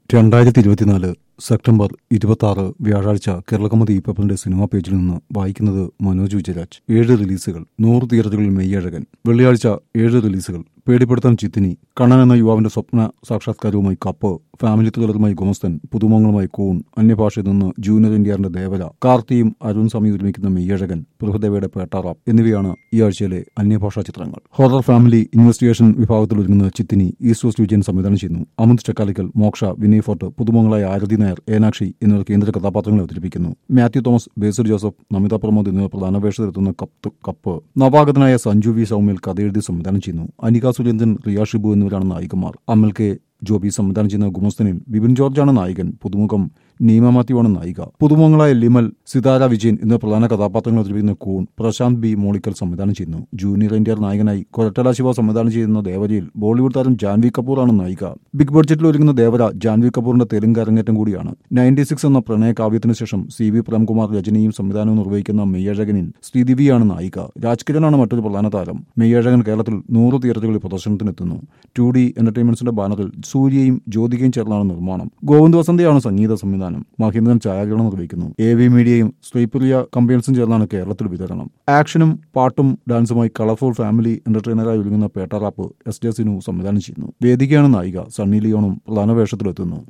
രണ്ടായിരത്തി ഇരുപത്തിനാല് സെപ്റ്റംബർ ഇരുപത്തി ആറ് വ്യാഴാഴ്ച കേരളകൗമുദി പേപ്പറിന്റെ സിനിമാ പേജിൽ നിന്ന് വായിക്കുന്നത് മനോജ് വിജയരാജ് ഏഴ് റിലീസുകൾ നൂറ് തിയേറ്ററുകളിൽ മെയ്യഴകൻ വെള്ളിയാഴ്ച ഏഴ് റിലീസുകൾ പേടിപ്പെടുത്താൻ ചിത്തിനി കണ്ണൻ എന്ന യുവാവിന്റെ സ്വപ്ന സാക്ഷാത്കാരവുമായി കപ്പ് ഫാമിലി ത്രില്ലറുമായി ഗുമസ്തൻ പുതുമങ്ങളുമായി കൂൺ അന്യഭാഷയിൽ നിന്ന് ജൂനിയർ ഇന്ത്യറിന്റെ ദേവല കാർത്തിയും അരുൺ സമി ഒരുമിക്കുന്ന മെയ്യഴകൻ പ്രഭുദേവയുടെ പേട്ടാറാം എന്നിവയാണ് ഈ ആഴ്ചയിലെ അന്യഭാഷാ ചിത്രങ്ങൾ ഹൊറർ ഫാമിലി ഇൻവെസ്റ്റിഗേഷൻ വിഭാഗത്തിൽ ഒരുങ്ങുന്ന ചിത്തിനി ഈസ്റ്റ് വെസ്റ്റ് വിജയൻ സംവിധാനം ചെയ്യുന്നു അമിത് ചക്കാലിക്കൽ മോക്ഷ വിനയ് ഫോർട്ട് പുതുമങ്ങളായ ആരതി നായർ ഏനാക്ഷി എന്നിവർ കേന്ദ്ര കഥാപാത്രങ്ങളെ അവതരിപ്പിക്കുന്നു മാത്യു തോമസ് ബേസിൽ ജോസഫ് നമിത പ്രമോദ് എന്നിവർ പ്രധാന വേഷത്തിലെത്തുന്ന കപ്പ് കപ്പ് നവാഗതനായ സഞ്ജു വി സൗമ്യൽ കഥയെഴുതി സംവിധാനം ചെയ്യുന്നു അനിക സുരേന്ദ്രൻ റിയ ഷിബു എന്നിവരാണ് നായികമാർ അമൽ കെ ജോബി സംവിധാനം ചെയ്യുന്ന ഗുമസ്തനിൽ ബിപിൻ ജോർജാണ് നായകൻ പുതുമുഖം നീമ മാത്യുവാണ് നായിക പുതുമുഖങ്ങളായ ലിമൽ സിതാര വിജയൻ എന്നിവ പ്രധാന കഥാപാത്രങ്ങൾ അവതരിപ്പിക്കുന്ന കൂൺ പ്രശാന്ത് ബി മോളിക്കൽ സംവിധാനം ചെയ്യുന്നു ജൂനിയർ ഇന്ത്യർ നായകനായി കൊരട്ടല ശിവ സംവിധാനം ചെയ്യുന്ന ദേവരയിൽ ബോളിവുഡ് താരം ജാൻവി കപൂറാണ് നായിക ബിഗ് ബഡ്ജറ്റിൽ ഒരുങ്ങുന്ന ദേവര ജാൻവി കപൂറിന്റെ തെലുങ്ക് അരങ്ങേറ്റം കൂടിയാണ് നയൻറ്റി സിക്സ് എന്ന പ്രണയ കാവ്യത്തിന് ശേഷം സി വി പ്രേംകുമാർ രചനയും സംവിധാനവും നിർവഹിക്കുന്ന മെയ്യഴകനിൽ ശ്രീദിവിയാണ് നായിക രാജ്കിരണാണ് മറ്റൊരു പ്രധാന താരം മെയ്യഴകൻ കേരളത്തിൽ നൂറ് തിയേറ്ററുകളിൽ പ്രദർശനത്തിനെത്തുന്നു ടു ഡി എന്റർടൈൻമെന്റ്സിന്റെ ബാനറിൽ സൂര്യയും ജ്യോതികയും ചേർന്നാണ് നിർമ്മാണം ഗോവിന്ദ് വസന്തയാണ് സംഗീത സംവിധാനം മഹേന്ദ്രൻ ഛായാഗ്രഹണം നിർവഹിക്കുന്നു എ വി മീഡിയയും ശ്രീപ്രിയ കമ്പയൻസും ചേർന്നാണ് കേരളത്തിൽ വിതരണം ആക്ഷനും പാട്ടും ഡാൻസുമായി കളർഫുൾ ഫാമിലി എന്റർടൈനറായി ഒരുങ്ങുന്ന പേട്ടാറാപ്പ് എസ് ജെ സിനു സംവിധാനം ചെയ്യുന്നു വേദികയാണ് നായിക സണ്ണി ലിയോണും പ്രധാന വേഷത്തിലെത്തുന്നു